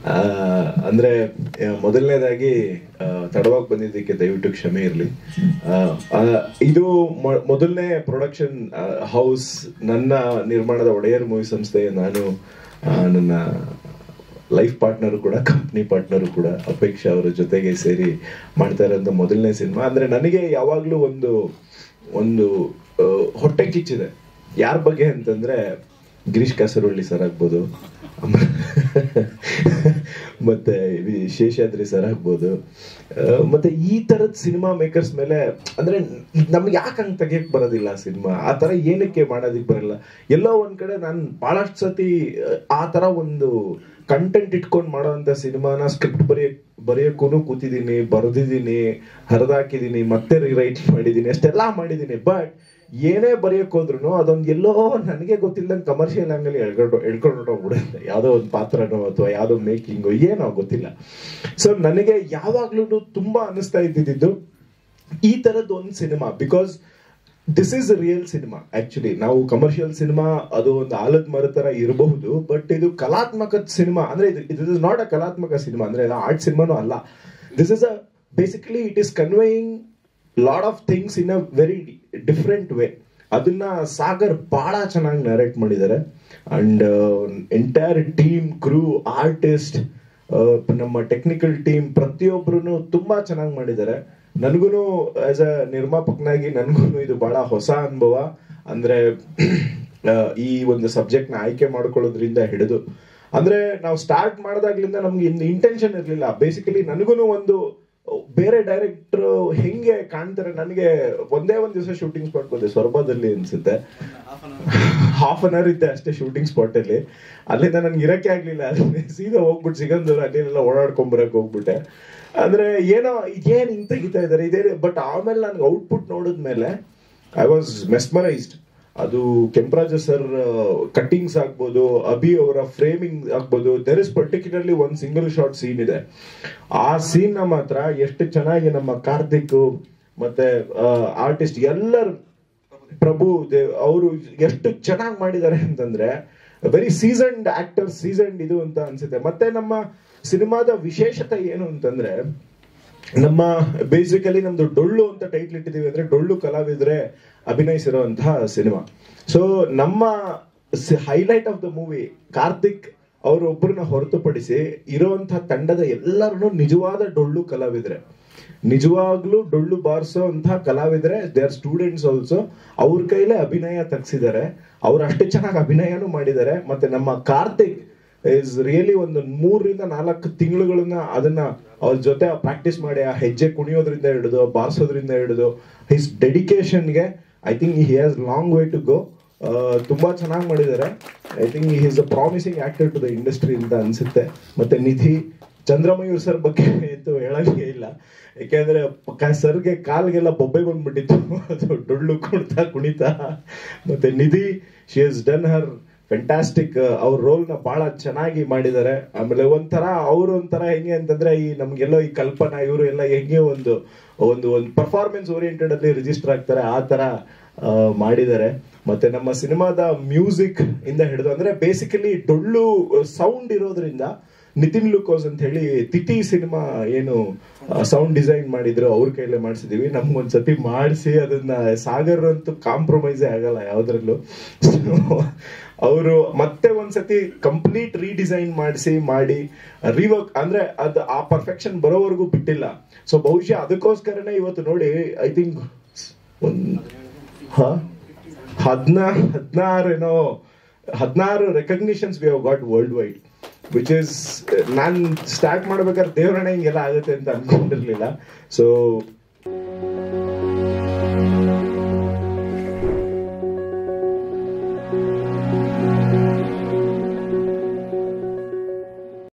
ಆ, ಅಂದ್ರೆ ಆ, ಮೊದಲನೇದಾಗಿ ಆ, ತಡವಾಗಿ ಬಂದಿದ್ದಕ್ಕೆ ದಯವಿಟ್ಟು ಕ್ಷಮೆ ಇರಲಿ ಇದು ಮೊ- ಮೊದಲನೇ ಪ್ರೊಡಕ್ಷನ್ ಹೌಸ್ ನನ್ನ ನಿರ್ಮಾಣದ ಒಡೆಯರ್ ಮೂವಿ ಸಂಸ್ಥೆ ನಾನು ಆ, ನನ್ನ ಲೈಫ್ ಪಾರ್ಟ್ನರ್ ಕೂಡ ಕಂಪ್ನಿ ಪಾರ್ಟ್ನರ್ ಕೂಡ ಅಪೇಕ್ಷಾ ಅವರ ಜೊತೆಗೆ ಸೇರಿ ಮಾಡ್ತಾ ಇರೋಂಥ ಮೊದಲನೇ ಸಿನಿಮಾ ಅಂದ್ರೆ ನನಗೆ ಯಾವಾಗ್ಲೂ ಒಂದು ಒಂದು ಆ, ಹೊಟ್ಟೆ ಕಿಚ್ಚಿದೆ ಯಾರ ಬಗ್ಗೆ ಅಂತಂದ್ರೆ ಗಿರೀಶ್ ಕಾಸರವಳ್ಳಿ ಸರ್ ಆಗ್ಬೋದು ಆಮೇಲೆ ಮತ್ತೆ ವಿ- ಶೇಷಾದ್ರಿ ಸರ್ ಆಗ್ಬೋದು ಆ, ಮತ್ತೆ ಈ ತರದ ಸಿನಿಮಾ ಮೇಕರ್ಸ್ ಮೇಲೆ ಅಂದ್ರೆ ನಮ್ಗೆ ಯಾಕೆ ಹಂಗ್ ತೆಗಿಯಕ್ ಬರೋದಿಲ್ಲ ಸಿನಿಮಾ ಆ ತರ ಏನಕ್ಕೆ ಮಾಡೋದಿಕ್ ಬರಲ್ಲ ಎಲ್ಲೋ ಒಂದ್ ಕಡೆ ನಾನು ಬಹಳಷ್ಟು ಸತಿ ಆ, ಆ ತರ ಒಂದು ಕಂಟೆಂಟ್ ಇಟ್ಕೊಂಡು ಮಾಡೋಂಥ ಸಿನಿಮಾನ ಸ್ಕ್ರಿಪ್ಟ್ ಬರೆಯಕ್ ಬರೆಯಕ್ಕೂ ಕೂತಿದ್ದೀನಿ ಬರೆದಿದ್ದೀನಿ ಹರಿದಾಕಿದ್ದೀನಿ ಮತ್ತೆ ರೈಟ್ ಮಾಡಿದ್ದೀನಿ ಅಷ್ಟೆಲ್ಲ ಮಾಡಿದ್ದೀನಿ ಬಟ್ ಏನೇ ಬರೆಯಕ್ ಹೋದ್ರು ಅದೊಂದು ಎಲ್ಲೋ ನನಗೆ ಗೊತ್ತಿಲ್ಲದಂಗೆ ಕಮರ್ಷಿಯಲ್ ಆಂಗಲ್ ಎಳ್ಕೊಂಡು ಎಳ್ಕೊಂಡು ಹೊರಟೋಗ್ಬಿಡುತ್ತೆ ಯಾವುದೋ ಒಂದು ಪಾತ್ರನೋ ಅಥವಾ ಯಾವುದೋ ಮೇಕಿಂಗು ಏನೋ ಗೊತ್ತಿಲ್ಲ ಸೊ ನನಗೆ ಯಾವಾಗ್ಲೂ ತುಂಬಾ ಅನಿಸ್ತಾ ಇದ್ದಿದ್ದು ಈ ತರದ್ ಒಂದು cinema because this is real cinema actually ನಾವು ಕಮರ್ಷಿಯಲ್ ಸಿನಿಮಾ ಅದು ಒಂದು ಆಲದ ಮರ ತರ ಇರಬಹುದು ಬಟ್ ಇದು ಕಲಾತ್ಮಕ ಸಿನಿಮಾ ಅಂದ್ರೆ ಇದು ಇಸ್ ನಾಟ್ ಅ ಕಲಾತ್ಮಕ ಸಿನಿಮಾ ಅಂದ್ರೆ ಆರ್ಟ್ ಸಿನಿಮಾನು ಅಲ್ಲ this is a basically it is conveying lot of things in a very different way ಅದನ್ನ ಸಾಗರ್ ಬಹಳ ಚೆನ್ನಾಗಿ ನರೇಟ್ ಮಾಡಿದ್ದಾರೆ and entire team crew artist ನಮ್ಮ ಟೆಕ್ನಿಕಲ್ ಟೀಮ್ ಪ್ರತಿಯೊಬ್ರು ತುಂಬಾ ಚೆನ್ನಾಗಿ ಮಾಡಿದ್ದಾರೆ ನನಗೂ ಆಸ್ ಅ ನಿರ್ಮಾಪಕನಾಗಿ ನನಗೂ ಇದು ಬಹಳ ಹೊಸ ಅನುಭವ ಅಂದ್ರೆ ಆ, ಈ ಒಂದು ಸಬ್ಜೆಕ್ಟ್ ನ ಆಯ್ಕೆ ಮಾಡ್ಕೊಳ್ಳೋದ್ರಿಂದ ಹಿಡಿದು ಅಂದ್ರೆ ನಾವು ಸ್ಟಾರ್ಟ್ ಮಾಡಿದಾಗ್ಲಿಂದ ನಮ್ಗೆ ಇಂಟೆನ್ಷನ್ ಇರ್ಲಿಲ್ಲ ಬೇಸಿಕಲಿ ನನಗೂ ಒಂದು ಬೇರೆ ಡೈರೆಕ್ಟರ್ ಹೆಂಗೆ ಕಾಣ್ತಾರೆ ನನಗೆ ಒಂದೇ ಒಂದ್ ದಿವಸ ಶೂಟಿಂಗ್ ಸ್ಪಾಟ್ ಬಂದೆ ಸ್ವರ್ಭದಲ್ಲಿ ಅನ್ಸುತ್ತೆ ಹಾಫ್ ಅನ್ ಅವರ್ ಇದ್ದೆ ಅಷ್ಟೇ ಶೂಟಿಂಗ್ ಸ್ಪಾಟ್ ಅಲ್ಲಿ ಅಲ್ಲಿಂದ ನನ್ಗೆ ಇರಕ್ಕೆ ಆಗ್ಲಿಲ್ಲ ಅಲ್ಲಿ ಸೀದಾ ಹೋಗ್ಬಿಟ್ಟು ಸಿಗಂದೂರು ಅಲ್ಲೆಲ್ಲ ಓಡಾಡ್ಕೊಂಡ್ ಬರಕ್ ಹೋಗ್ಬಿಟ್ಟೆ ಅಂದ್ರೆ ಏನೋ ಏನ್ ಹಿಂಗ್ ತೆಗಿತಾ ಇದಾರೆ ಇದೇ ಬಟ್ ಆಮೇಲೆ ನನ್ಗೆ ಔಟ್ಪುಟ್ ನೋಡಿದ್ಮೇಲೆ ಐ ವಾಸ್ ಮೆಸ್ಮರೈಸ್ಡ್ ಅದು ಕೆಂಪರಾಜ ಸರ್ ಕಟ್ಟಿಂಗ್ಸ್ ಆಗ್ಬೋದು ಅಭಿ ಅವರ ಫ್ರೇಮಿಂಗ್ ಆಗ್ಬೋದು ದೆರ್ ಇಸ್ ಪರ್ಟಿಕ್ಯುಲರ್ಲಿ ಒಂದ್ ಸಿಂಗಲ್ ಶಾರ್ಟ್ ಸೀನ್ ಇದೆ ಆ ಸೀನ್ ನ ಮಾತ್ರ ಎಷ್ಟು ಚೆನ್ನಾಗಿ ನಮ್ಮ ಕಾರ್ತಿಕ್ ಮತ್ತೆ ಆರ್ಟಿಸ್ಟ್ ಎಲ್ಲರೂ ಪ್ರಭು ದೇವ್ ಅವರು ಎಷ್ಟು ಚೆನ್ನಾಗಿ ಮಾಡಿದ್ದಾರೆ ಅಂತಂದ್ರೆ ವೆರಿ ಸೀಸನ್ಡ್ ಆಕ್ಟರ್ ಸೀಸನ್ಡ್ ಇದು ಅಂತ ಅನ್ಸುತ್ತೆ ಮತ್ತೆ ನಮ್ಮ ಸಿನಿಮಾದ ವಿಶೇಷತೆ ಏನು ಅಂತಂದ್ರೆ ನಮ್ಮ ಬೇಸಿಕಲಿ ನಮ್ದು ಡೊಳ್ಳು ಅಂತ ಟೈಟ್ಲ್ ಇಟ್ಟಿದೀವಿ ಅಂದ್ರೆ ಡೊಳ್ಳು ಕಲಾವಿದ್ರೆ ಅಭಿನಯಿಸಿರುವಂತಹ ಸಿನಿಮಾ ಸೊ ನಮ್ಮ highlight of the movie Karthik ಅವರೊಬ್ಬರನ್ನ ಹೊರತುಪಡಿಸಿ ಇರುವಂತಹ ತಂಡದ ಎಲ್ಲರನ್ನು ನಿಜವಾದ ಡೊಳ್ಳು ಕಲಾವಿದ್ರೆ ನಿಜವಾಗ್ಲೂ ಡೊಳ್ಳು ಬಾರಿಸೋ ಅಂತಹ ಕಲಾವಿದ್ರೆ ದೇ ಆರ್ ಸ್ಟೂಡೆಂಟ್ಸ್ ಆಲ್ಸೋ ಅವ್ರ ಕೈಲೇ ಅಭಿನಯ ತಗ್ಸಿದ್ದಾರೆ ಅವ್ರು ಅಷ್ಟು ಚೆನ್ನಾಗಿ ಅಭಿನಯನೂ ಮಾಡಿದ್ದಾರೆ ಮತ್ತೆ ನಮ್ಮ ಕಾರ್ತಿಕ್ ಇಸ್ ರಿಯಲಿ ಒಂದು ಮೂರರಿಂದ ನಾಲ್ಕು ತಿಂಗಳುಗಳನ್ನ ಅದನ್ನ ಅವ್ರ ಜೊತೆ ಪ್ರಾಕ್ಟೀಸ್ ಮಾಡಿ ಆ ಹೆಜ್ಜೆ ಕುಣಿಯೋದ್ರಿಂದ ಹಿಡಿದು ಬಾರಿಸೋದ್ರಿಂದ ಹಿಡಿದು ಹಿಸ್ ಡೆಡಿಕೇಶನ್ಗೆ I think he has long way to go ತುಂಬಾ ಚೆನ್ನಾಗಿ ಮಾಡಿದ್ದಾರೆ I think he is a promising actor to the industry ಅಂತ ಅನ್ಸುತ್ತೆ ಮತ್ತೆ ನಿಧಿ ಚಂದ್ರಮಯೂರ್ ಸರ್ ಬಗ್ಗೆ ಅಂತೂ ಹೇಳಂಗೆ ಇಲ್ಲ ಯಾಕೆಂದ್ರೆ ಕ- ಸರ್ಗೆ ಕಾಲ್ಗೆಲ್ಲ ಬೊಬ್ಬೆ ಬಂದ್ಬಿಟ್ಟಿತ್ತು ಅದು ಡೊಳ್ಳು ಕುಣಿತಾ ಕುಣಿತಾ ಮತ್ತೆ Nidhi she has done her fantastic ಅವ್ರ ರೋಲ್ ನ ಬಹಳ ಚೆನ್ನಾಗಿ ಮಾಡಿದ್ದಾರೆ ಆಮೇಲೆ ಒಂಥರ ಅವರು ಒಂಥರ ಹೆಂಗೆ ಅಂತಂದ್ರೆ ಈ ನಮ್ಗೆಲ್ಲೋ ಈ ಕಲ್ಪನಾ ಇವರು ಎಲ್ಲ ಹೆಂಗೆ ಒಂದು ಒಂದು ಒಂದು ಪರ್ಫಾರ್ಮೆನ್ಸ್ ಓರಿಯೆಂಟೆಡ್ ಅಲ್ಲಿ ರಿಜಿಸ್ಟರ್ ಆಗ್ತಾರೆ ಆ ತರ ಆ, ಮಾಡಿದ್ದಾರೆ ಮತ್ತೆ ನಮ್ಮ ಸಿನಿಮಾದ ಮ್ಯೂಸಿಕ್ ಇಂದ ಹಿಡಿದು ಅಂದ್ರೆ ಬೇಸಿಕಲಿ ಡೊಳ್ಳು ಸೌಂಡ್ ಇರೋದ್ರಿಂದ ನಿತಿನ್ ಲುಕೋಸ್ ಅಂತ ಹೇಳಿ ತಿಥಿ ಸಿನಿಮಾ ಏನು ಸೌಂಡ್ ಡಿಸೈನ್ ಮಾಡಿದ್ರು ಅವ್ರ ಕೈಲೇ ಮಾಡಿಸಿದೀವಿ ನಮ್ಗೊಂದ್ಸತಿ ಮಾಡಿಸಿ ಅದನ್ನ ಸಾಗರ್ ಅಂತೂ ಕಾಂಪ್ರಮೈಸೇ ಆಗಲ್ಲ ಯಾವ್ದ್ರಲ್ಲೂ ಅವರು ಮತ್ತೆ ಒಂದ್ಸತಿ ಕಂಪ್ಲೀಟ್ ರೀಡಿಸೈನ್ ಮಾಡಿಸಿ ಮಾಡಿ ರಿವರ್ಕ್ ಅಂದ್ರೆ ಅದ್ ಆ ಪರ್ಫೆಕ್ಷನ್ ಬರೋವರೆಗೂ ಬಿಟ್ಟಿಲ್ಲ ಸೊ ಬಹುಶಃ ಅದಕ್ಕೋಸ್ಕರನೇ ಇವತ್ತು ನೋಡಿ ಐ ಥಿಂಕ್ ಒಂದ್ ಹ ಹದ್ನಾ ಹದಿನಾರೇನೋ ಹದಿನಾರು recognitions we have got world wide which is ನಾನ್ ಸ್ಟಾರ್ಟ್ ಮಾಡ್ಬೇಕಾದ್ರೆ ದೇವರಣ್ಣ ಹಿಂಗೆಲ್ಲ ಆಗುತ್ತೆ ಅಂತ ಅನ್ಕೊಂಡಿರ್ಲಿಲ್ಲ ಸೊ